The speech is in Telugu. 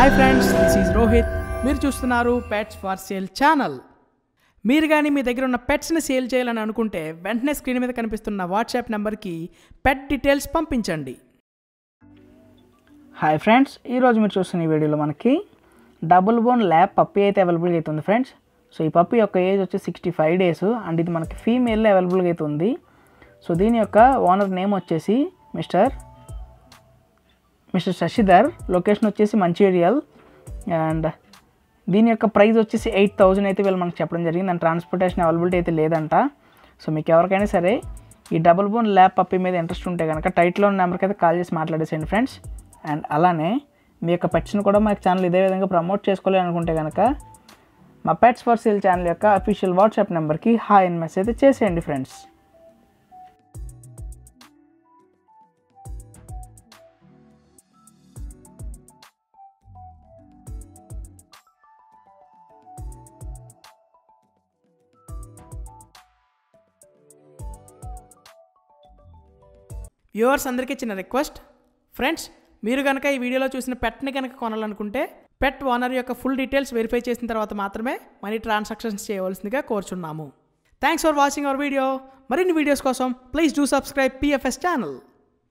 hi friends this is Rohit మీరు చూస్తున్నారు పెట్స్ ఫార్ సేల్ ఛానల్ మీరు కానీ మీ దగ్గర ఉన్న పెట్స్ని సేల్ చేయాలని అనుకుంటే వెంటనే స్క్రీన్ మీద కనిపిస్తున్న వాట్సాప్ నెంబర్కి పెట్ డీటెయిల్స్ పంపించండి హాయ్ ఫ్రెండ్స్ ఈరోజు మీరు చూస్తున్న ఈ వీడియోలో మనకి డబుల్ బోన్ ల్యాబ్ పప్పి అయితే అవైలబుల్గా అయితే ఉంది ఫ్రెండ్స్ సో ఈ పప్పి యొక్క ఏజ్ వచ్చి సిక్స్టీ ఫైవ్ డేస్ అండ్ ఇది మనకి ఫీమేల్ అవైలబుల్గా అయితే ఉంది సో దీని యొక్క ఓనర్ నేమ్ వచ్చేసి మిస్టర్ మిస్టర్ శశిధర్ లొకేషన్ వచ్చేసి మంచిర్యాల్ అండ్ దీని యొక్క ప్రైస్ వచ్చేసి ఎయిట్ థౌజండ్ అయితే వీళ్ళు మనకు చెప్పడం జరిగింది అండ్ ట్రాన్స్పోర్టేషన్ అవైలబిలిటీ అయితే లేదంట సో మీకు ఎవరికైనా సరే ఈ డబుల్ బోన్ ల్యాబ్ పప్పి మీద ఇంట్రెస్ట్ ఉంటే కనుక టైట్లో ఉన్న నెంబర్కి అయితే కాల్ చేసి మాట్లాడేసేయండి ఫ్రెండ్స్ అండ్ అలానే మీ యొక్క పెట్స్ని కూడా మా ఛానల్ ఇదే విధంగా ప్రమోట్ చేసుకోవాలి అనుకుంటే కనుక మా పెట్స్ ఫర్ సేల్ ఛానల్ యొక్క అఫీషియల్ వాట్సాప్ నెంబర్కి హాయ్ అని మెసేజ్ అయితే చేసేయండి ఫ్రెండ్స్ వ్యూవర్స్ అందరికీ చిన్న రిక్వెస్ట్ ఫ్రెండ్స్ మీరు కనుక ఈ వీడియోలో చూసిన పెట్ని కనుక కొనాలనుకుంటే పెట్ ఓనర్ యొక్క ఫుల్ డీటెయిల్స్ వెరిఫై చేసిన తర్వాత మాత్రమే మనీ ట్రాన్సాక్షన్స్ చేయవలసిందిగా కోరుచున్నాము thanks for watching our video మరిన్ని వీడియోస్ కోసం please do subscribe PFS channel